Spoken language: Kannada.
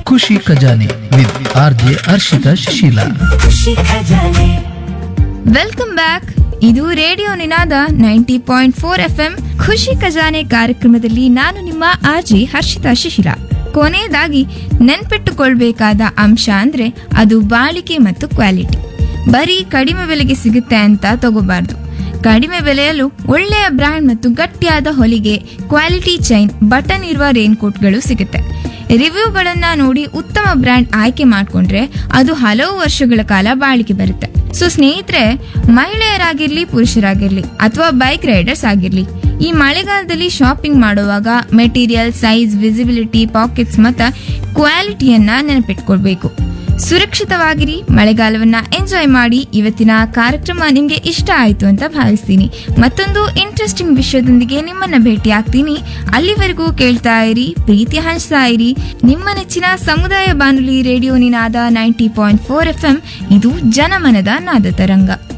ಖುಷಿ ಖಜಾನೆ with R J Harshitha Shisheela ಖುಷಿ ಖಜಾನೆ ವೆಲ್ಕಮ್ ಬ್ಯಾಕ್ ಇದು radio Ninaada ninety point four F M ಖುಷಿ ಖಜಾನೆ ಕಾರ್ಯಕ್ರಮದಲ್ಲಿ ನಾನು ನಿಮ್ಮ ಆರ್ಜಿ ಹರ್ಷಿತಾ ಶಿಶಿರ ಕೊನೆಯದಾಗಿ ನೆನ್ಪಿಟ್ಟುಕೊಳ್ಬೇಕಾದ ಅಂಶ ಅಂದ್ರೆ ಅದು ಬಾಳಿಕೆ ಮತ್ತು ಕ್ವಾಲಿಟಿ ಬರೀ ಕಡಿಮೆ ಬೆಲೆಗೆ ಸಿಗುತ್ತೆ ಅಂತ ತಗೋಬಾರ್ದು ಕಡಿಮೆ ಬೆಲೆಯಲ್ಲೂ ಒಳ್ಳೆಯ ಬ್ರ್ಯಾಂಡ್ ಮತ್ತು ಗಟ್ಟಿಯಾದ ಹೊಲಿಗೆ ಕ್ವಾಲಿಟಿ ಚೈನ್ ಬಟನ್ ಇರುವ ರೇನ್ಕೋಟ್ಗಳು ಸಿಗುತ್ತೆ ರಿವ್ಯೂಗಳನ್ನ ನೋಡಿ ಉತ್ತಮ ಬ್ರ್ಯಾಂಡ್ ಆಯ್ಕೆ ಮಾಡ್ಕೊಂಡ್ರೆ ಅದು ಹಲವು ವರ್ಷಗಳ ಕಾಲ ಬಾಳಿಕೆ ಬರುತ್ತೆ ಸೊ ಸ್ನೇಹಿತರೆ ಮಹಿಳೆಯರಾಗಿರ್ಲಿ ಪುರುಷರಾಗಿರ್ಲಿ ಅಥವಾ ಬೈಕ್ ರೈಡರ್ಸ್ ಆಗಿರ್ಲಿ ಈ ಮಳೆಗಾಲದಲ್ಲಿ ಶಾಪಿಂಗ್ ಮಾಡುವಾಗ ಮೆಟೀರಿಯಲ್ ಸೈಜ್ ವಿಸಿಬಿಲಿಟಿ ಪಾಕೆಟ್ಸ್ ಮತ್ತು ಕ್ವಾಲಿಟಿಯನ್ನ ನೆನಪಿಟ್ಕೊಳ್ಬೇಕು ಸುರಕ್ಷಿತವಾಗಿರಿ ಮಳೆಗಾಲವನ್ನ ಎಂಜಾಯ್ ಮಾಡಿ ಇವತ್ತಿನ ಕಾರ್ಯಕ್ರಮ ನಿಮ್ಗೆ ಇಷ್ಟ ಆಯ್ತು ಅಂತ ಭಾವಿಸ್ತೀನಿ ಮತ್ತೊಂದು ಇಂಟ್ರೆಸ್ಟಿಂಗ್ ವಿಷಯದೊಂದಿಗೆ ನಿಮ್ಮನ್ನ ಭೇಟಿ ಆಗ್ತೀನಿ ಅಲ್ಲಿವರೆಗೂ ಕೇಳ್ತಾ ಇರಿ ಪ್ರೀತಿ ಹಂಚ್ತಾ ಇರಿ ನಿಮ್ಮ ನೆಚ್ಚಿನ ಸಮುದಾಯ ಬಾನುಲಿ radio Ninaada ninety point four F M ಇದು ಜನಮನದ ನಾದ ತರಂಗ